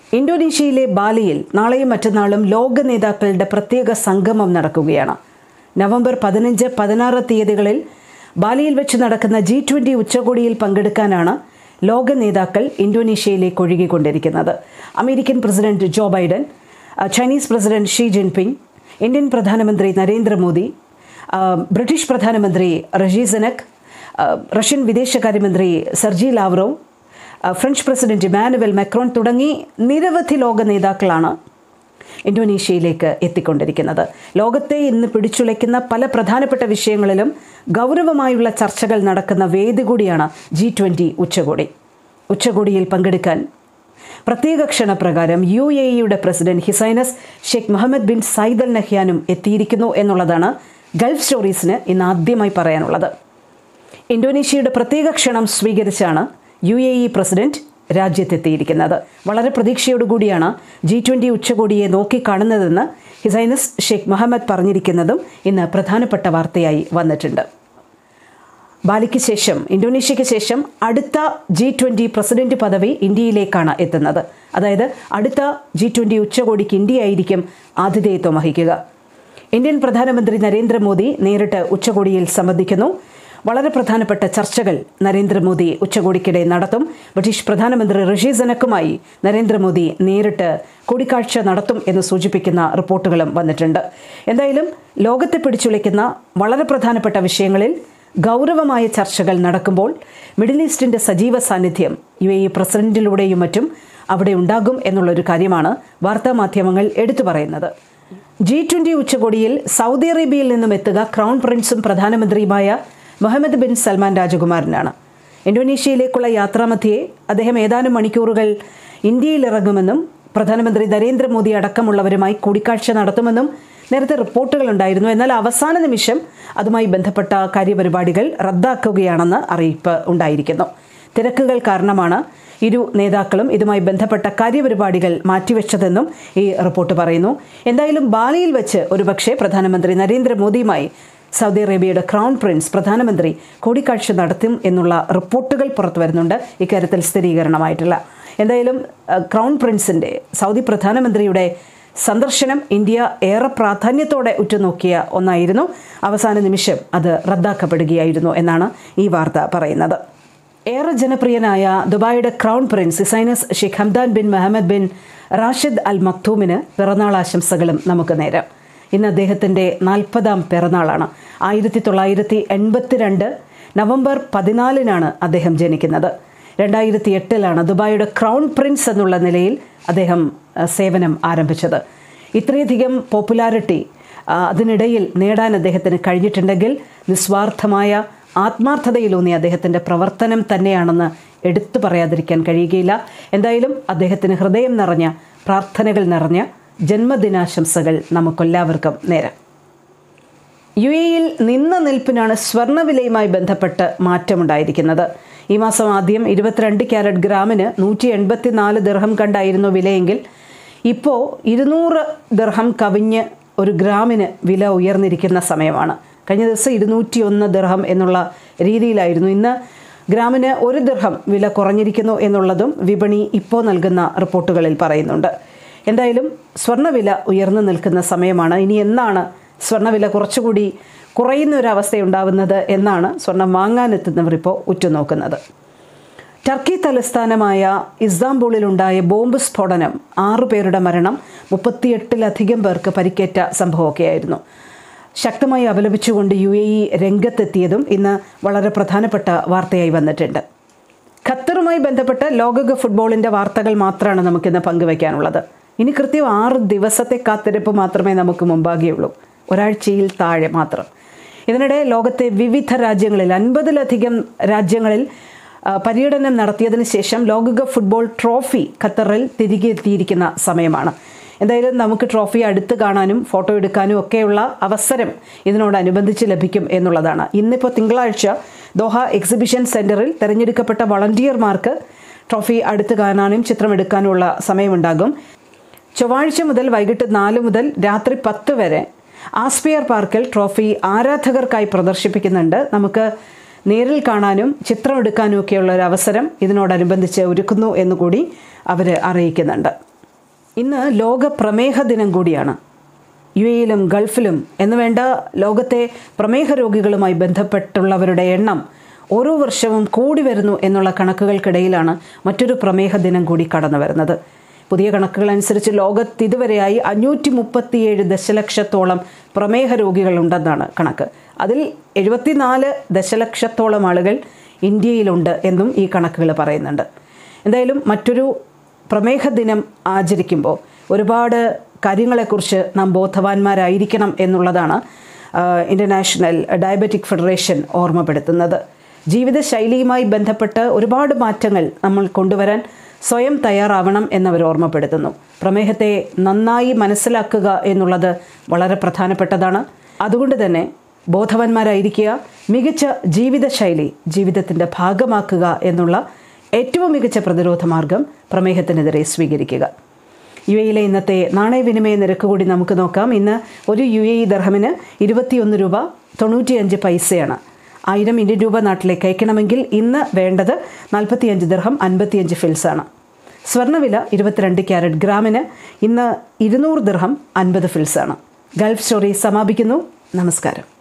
ഇന്തോനേഷ്യയിലെ ബാലിയിൽ നാളെയും മറ്റന്നാളും ലോക നേതാക്കളുടെ പ്രത്യേക സംഗമം നടക്കുകയാണ് നവംബർ പതിനഞ്ച് പതിനാറ് തീയതികളിൽ ബാലിയിൽ വെച്ച് നടക്കുന്ന ജി ട്വൻ്റി ഉച്ചകോടിയിൽ പങ്കെടുക്കാനാണ് ലോക നേതാക്കൾ ഇന്തോനേഷ്യയിലേക്ക് ഒഴുകിക്കൊണ്ടിരിക്കുന്നത് അമേരിക്കൻ പ്രസിഡന്റ് ജോ ബൈഡൻ അഹ് Chinese president Xi Jinping Indian പ്രധാനമന്ത്രി നരേന്ദ്രമോദി അഹ് ബ്രിട്ടീഷ് പ്രധാനമന്ത്രി റഷി സനക് അഹ് റഷ്യൻ വിദേശകാര്യമന്ത്രി സെർജി ലാവ്റോവ് അഹ് ഫ്രഞ്ച് പ്രസിഡന്റ് ഇമാനുവൽ മെക്രോൺ തുടങ്ങി നിരവധി ലോക നേതാക്കളാണ് ഇന്തോനേഷ്യയിലേക്ക് എത്തിക്കൊണ്ടിരിക്കുന്നത് ലോകത്തെ ഇന്ന് പിടിച്ചുലയ്ക്കുന്ന പല പ്രധാനപ്പെട്ട വിഷയങ്ങളിലും ഗൗരവമായുള്ള ചർച്ചകൾ നടക്കുന്ന വേദി കൂടിയാണ് ജി ട്വൻ്റി ഉച്ചകോടി ഉച്ചകോടിയിൽ പങ്കെടുക്കാൻ പ്രത്യേക ക്ഷണപ്രകാരം യു എ ഇയുടെ president His Highness Sheikh Mohammed bin Zayed al നഹ്യാനും എത്തിയിരിക്കുന്നു എന്നുള്ളതാണ് ഗൾഫ് സ്റ്റോറീസിന് ഇന്ന് ആദ്യമായി പറയാനുള്ളത് ഇന്തോനേഷ്യയുടെ പ്രത്യേക ക്ഷണം സ്വീകരിച്ചാണ് യു എ ഇ പ്രസിഡന്റ് രാജ്യത്തെത്തിയിരിക്കുന്നത് വളരെ പ്രതീക്ഷയോടുകൂടിയാണ് ജി ട്വൻ്റി ഉച്ചകോടിയെ നോക്കിക്കാണുന്നതെന്ന് ഹിസൈനസ് ഷെയ്ഖ് മുഹമ്മദ് പറഞ്ഞിരിക്കുന്നതും ഇന്ന് പ്രധാനപ്പെട്ട വാർത്തയായി വന്നിട്ടുണ്ട് ബാലിക്ക് ശേഷം ഇന്തോനേഷ്യയ്ക്ക് ശേഷം അടുത്ത ജി ട്വൻ്റി പ്രസിഡന്റ് പദവി ഇന്ത്യയിലേക്കാണ് എത്തുന്നത് അതായത് അടുത്ത ജി ട്വൻ്റി ഉച്ചകോടിക്ക് ഇന്ത്യയായിരിക്കും ആതിഥേയത്വം വഹിക്കുക ഇന്ത്യൻ പ്രധാനമന്ത്രി നരേന്ദ്രമോദി നേരിട്ട് ഉച്ചകോടിയിൽ സംബന്ധിക്കുന്നു വളരെ പ്രധാനപ്പെട്ട ചർച്ചകൾ നരേന്ദ്രമോദി ഉച്ചകോടിക്കിടെ നടത്തും ബ്രിട്ടീഷ് പ്രധാനമന്ത്രി ഋഷി സനക്കുമായി നരേന്ദ്രമോദി നേരിട്ട് കൂടിക്കാഴ്ച നടത്തും എന്ന് സൂചിപ്പിക്കുന്ന റിപ്പോർട്ടുകളും വന്നിട്ടുണ്ട് എന്തായാലും ലോകത്തെ പിടിച്ചുലയ്ക്കുന്ന വളരെ പ്രധാനപ്പെട്ട വിഷയങ്ങളിൽ ഗൗരവമായ ചർച്ചകൾ നടക്കുമ്പോൾ മിഡിൽ ഈസ്റ്റിൻ്റെ സജീവ സാന്നിധ്യം യു എ ഇ പ്രസിഡന്റിലൂടെയും മറ്റും അവിടെ ഉണ്ടാകും എന്നുള്ളൊരു കാര്യമാണ് വാർത്താമാധ്യമങ്ങൾ എടുത്തു പറയുന്നത് ജി ട്വൻ്റി ഉച്ചകോടിയിൽ സൗദി അറേബ്യയിൽ നിന്നും എത്തുക ക്രൗൺ പ്രിൻസും പ്രധാനമന്ത്രിയുമായ മുഹമ്മദ് ബിൻ സൽമാൻ രാജകുമാരനാണ് ഇന്തോനേഷ്യയിലേക്കുള്ള യാത്രാമധ്യേ അദ്ദേഹം ഏതാനും മണിക്കൂറുകൾ ഇന്ത്യയിൽ ഇറങ്ങുമെന്നും പ്രധാനമന്ത്രി നരേന്ദ്രമോദി അടക്കമുള്ളവരുമായി കൂടിക്കാഴ്ച നടത്തുമെന്നും നേരത്തെ റിപ്പോർട്ടുകൾ ഉണ്ടായിരുന്നു എന്നാൽ അവസാന നിമിഷം അതുമായി ബന്ധപ്പെട്ട കാര്യപരിപാടികൾ റദ്ദാക്കുകയാണെന്ന് അറിയിപ്പ് ഉണ്ടായിരിക്കുന്നു തിരക്കുകൾ കാരണമാണ് ഇരു നേതാക്കളും ഇതുമായി ബന്ധപ്പെട്ട കാര്യപരിപാടികൾ മാറ്റിവെച്ചതെന്നും ഈ റിപ്പോർട്ട് പറയുന്നു എന്തായാലും ബാലിയിൽ വെച്ച് ഒരുപക്ഷെ പ്രധാനമന്ത്രി നരേന്ദ്രമോദിയുമായി സൗദി അറേബ്യയുടെ ക്രൗൺ പ്രിൻസ് പ്രധാനമന്ത്രി കൂടിക്കാഴ്ച നടത്തും എന്നുള്ള റിപ്പോർട്ടുകൾ പുറത്തു വരുന്നുണ്ട് ഇക്കാര്യത്തിൽ സ്ഥിരീകരണമായിട്ടില്ല എന്തായാലും അഹ്, ക്രൗൺ പ്രിൻസിൻ്റെ സൗദി പ്രധാനമന്ത്രിയുടെ സന്ദർശനം ഇന്ത്യ ഏറെ പ്രാധാന്യത്തോടെ ഉറ്റുനോക്കിയ ഒന്നായിരുന്നു അവസാന നിമിഷം അത് റദ്ദാക്കപ്പെടുകയായിരുന്നു എന്നാണ് ഈ വാർത്ത പറയുന്നത് ഏറെ ജനപ്രിയനായ ദുബായിയുടെ crown prince His Highness Sheikh Hamdan bin Mohammed bin Rashid al മക്തൂമിന് പിറന്നാൾ ആശംസകളും നമുക്ക് നേരം ഇന്ന് അദ്ദേഹത്തിൻ്റെ നാൽപ്പതാം പിറന്നാളാണ് ആയിരത്തി തൊള്ളായിരത്തി എൺപത്തിരണ്ട് നവംബർ പതിനാലിനാണ് അദ്ദേഹം ജനിക്കുന്നത് രണ്ടായിരത്തി എട്ടിലാണ് ദുബായിയുടെ ക്രൗൺ പ്രിൻസ് എന്നുള്ള നിലയിൽ അദ്ദേഹം ആ, സേവനം ആരംഭിച്ചത് ഇത്രയധികം പോപ്പുലാരിറ്റി ആ, അതിനിടയിൽ നേടാൻ അദ്ദേഹത്തിന് കഴിഞ്ഞിട്ടുണ്ടെങ്കിൽ നിസ്വാർത്ഥമായ ആത്മാർത്ഥതയിലൂന്നിയ അദ്ദേഹത്തിൻ്റെ പ്രവർത്തനം തന്നെയാണെന്ന് എടുത്തു പറയാതിരിക്കാൻ കഴിയുകയില്ല എന്തായാലും അദ്ദേഹത്തിന് ഹൃദയം നിറഞ്ഞ പ്രാർത്ഥനകൾ നിറഞ്ഞ ജന്മദിനാശംസകൾ നമുക്കെല്ലാവർക്കും നേരം യു എയിൽ നിന്ന നിൽപ്പിനാണ് സ്വർണ്ണവിലയുമായി ബന്ധപ്പെട്ട് മാറ്റമുണ്ടായിരിക്കുന്നത് ഈ മാസം ആദ്യം ഇരുപത്തിരണ്ട് ക്യാരറ്റ് ഗ്രാമിന് നൂറ്റി എൺപത്തി നാല് ദിർഹം കണ്ടായിരുന്നു വിലയെങ്കിൽ ഇപ്പോൾ ഇരുന്നൂറ് ദിർഹം കവിഞ്ഞ് ഒരു ഗ്രാമിന് വില ഉയർന്നിരിക്കുന്ന സമയമാണ് കഴിഞ്ഞ ദിവസം ഇരുന്നൂറ്റി ഒന്ന് ദിർഹം എന്നുള്ള രീതിയിലായിരുന്നു ഇന്ന് ഗ്രാമിന് ഒരു ദിർഹം വില കുറഞ്ഞിരിക്കുന്നു എന്നുള്ളതും വിപണി ഇപ്പോൾ നൽകുന്ന റിപ്പോർട്ടുകളിൽ പറയുന്നുണ്ട് എന്തായാലും സ്വർണ്ണവില ഉയർന്നു നിൽക്കുന്ന സമയമാണ് ഇനി എന്നാണ് സ്വർണ്ണവില കുറച്ചുകൂടി കുറയുന്ന ഒരു അവസ്ഥയുണ്ടാവുന്നത് എന്നാണ് സ്വർണം വാങ്ങാനെത്തുന്നവർ ഇപ്പോൾ ഉറ്റുനോക്കുന്നത് ടർക്കി തലസ്ഥാനമായ ഇസ്താംബൂളിലുണ്ടായ ബോംബ് സ്ഫോടനം ആറു പേരുടെ മരണം മുപ്പത്തിയെട്ടിലധികം പേർക്ക് പരിക്കേറ്റ സംഭവമൊക്കെയായിരുന്നു ശക്തമായി അപലപിച്ചുകൊണ്ട് യു എ ഇ രംഗത്തെത്തിയതും ഇന്ന് വളരെ പ്രധാനപ്പെട്ട വാർത്തയായി വന്നിട്ടുണ്ട് ഖത്തറുമായി ബന്ധപ്പെട്ട് ലോകകപ്പ് ഫുട്ബോളിൻ്റെ വാർത്തകൾ മാത്രമാണ് നമുക്കിന്ന് പങ്കുവയ്ക്കാനുള്ളത് ഇനി കൃത്യം ആറ് ദിവസത്തെ കാത്തിരിപ്പ് മാത്രമേ നമുക്ക് മുമ്പാകെയുള്ളൂ ഒരാഴ്ചയിൽ താഴെ മാത്രം ഇതിനിടെ ലോകത്തെ വിവിധ രാജ്യങ്ങളിൽ അൻപതിലധികം രാജ്യങ്ങളിൽ ആ, പര്യടനം നടത്തിയതിനു ശേഷം ലോകകപ്പ് ഫുട്ബോൾ ട്രോഫി ഖത്തറിൽ തിരികെ എത്തിയിരിക്കുന്ന സമയമാണ് എന്തായാലും നമുക്ക് ട്രോഫി അടുത്ത് കാണാനും ഫോട്ടോ എടുക്കാനും ഒക്കെയുള്ള അവസരം ഇതിനോടനുബന്ധിച്ച് ലഭിക്കും എന്നുള്ളതാണ് ഇന്നിപ്പോൾ തിങ്കളാഴ്ച ദോഹ എക്സിബിഷൻ സെൻറ്ററിൽ തിരഞ്ഞെടുക്കപ്പെട്ട വളണ്ടിയർമാർക്ക് ട്രോഫി അടുത്ത് കാണാനും ചിത്രമെടുക്കാനുമുള്ള സമയമുണ്ടാകും ചൊവ്വാഴ്ച മുതൽ വൈകിട്ട് നാല് മുതൽ രാത്രി പത്ത് വരെ ആസ്പിയർ പാർക്കിൽ ട്രോഫി ആരാധകർക്കായി പ്രദർശിപ്പിക്കുന്നുണ്ട് നമുക്ക് നേരിൽ കാണാനും ചിത്രമെടുക്കാനും ഒക്കെയുള്ള ഒരു അവസരം ഇതിനോടനുബന്ധിച്ച് ഒരുക്കുന്നു എന്നുകൂടി അവർ അറിയിക്കുന്നുണ്ട് ഇന്ന് ലോക പ്രമേഹ ദിനം കൂടിയാണ് യു എയിലും ഗൾഫിലും എന്ന് വേണ്ട ലോകത്തെ പ്രമേഹ രോഗികളുമായി ബന്ധപ്പെട്ടുള്ളവരുടെ എണ്ണം ഓരോ വർഷവും കൂടി വരുന്നു എന്നുള്ള കണക്കുകൾക്കിടയിലാണ് മറ്റൊരു പ്രമേഹ ദിനം കൂടി കടന്നു വരുന്നത് പുതിയ കണക്കുകൾ അനുസരിച്ച് ലോകത്ത് ഇതുവരെയായി അഞ്ഞൂറ്റി മുപ്പത്തിയേഴ് ദശലക്ഷത്തോളം പ്രമേഹ രോഗികളുണ്ടെന്നാണ് കണക്ക് അതിൽ എഴുപത്തിനാല് ദശലക്ഷത്തോളം ആളുകൾ ഇന്ത്യയിലുണ്ട് എന്നും ഈ കണക്കുകൾ പറയുന്നുണ്ട് എന്തായാലും മറ്റൊരു പ്രമേഹ ദിനം ആചരിക്കുമ്പോൾ ഒരുപാട് കാര്യങ്ങളെക്കുറിച്ച് നാം ബോധവാന്മാരായിരിക്കണം എന്നുള്ളതാണ് ഇൻ്റർനാഷണൽ ഡയബറ്റിക് ഫെഡറേഷൻ ഓർമ്മപ്പെടുത്തുന്നത് ജീവിതശൈലിയുമായി ബന്ധപ്പെട്ട് ഒരുപാട് മാറ്റങ്ങൾ നമ്മൾ കൊണ്ടുവരാൻ സ്വയം തയ്യാറാവണം എന്നവർ ഓർമ്മപ്പെടുത്തുന്നു പ്രമേഹത്തെ നന്നായി മനസ്സിലാക്കുക എന്നുള്ളത് വളരെ പ്രധാനപ്പെട്ടതാണ് അതുകൊണ്ട് തന്നെ ബോധവാന്മാരായിരിക്കുക മികച്ച ജീവിതശൈലി ജീവിതത്തിൻ്റെ ഭാഗമാക്കുക എന്നുള്ള ഏറ്റവും മികച്ച പ്രതിരോധ മാർഗം പ്രമേഹത്തിനെതിരെ സ്വീകരിക്കുക യു എയിലെ ഇന്നത്തെ നാണയവിനിമയ നിരക്ക് കൂടി നമുക്ക് നോക്കാം ഇന്ന് ഒരു യു എ ഇ ദർഹമിന് ഇരുപത്തിയൊന്ന് രൂപ തൊണ്ണൂറ്റിയഞ്ച് പൈസയാണ് ആയിരം ഇന്ത്യൻ രൂപ നാട്ടിലേക്ക് അയക്കണമെങ്കിൽ ഇന്ന് വേണ്ടത് നാൽപ്പത്തിയഞ്ച് ദർഹം അൻപത്തിയഞ്ച് ഫിൽസാണ് സ്വർണ്ണവില ഇരുപത്തിരണ്ട് ക്യാരറ്റ് ഗ്രാമിന് ഇന്ന് ഇരുന്നൂറ് ദർഹം അൻപത് ഫിൽസാണ് ഗൾഫ് സ്റ്റോറി സമാപിക്കുന്നു നമസ്കാരം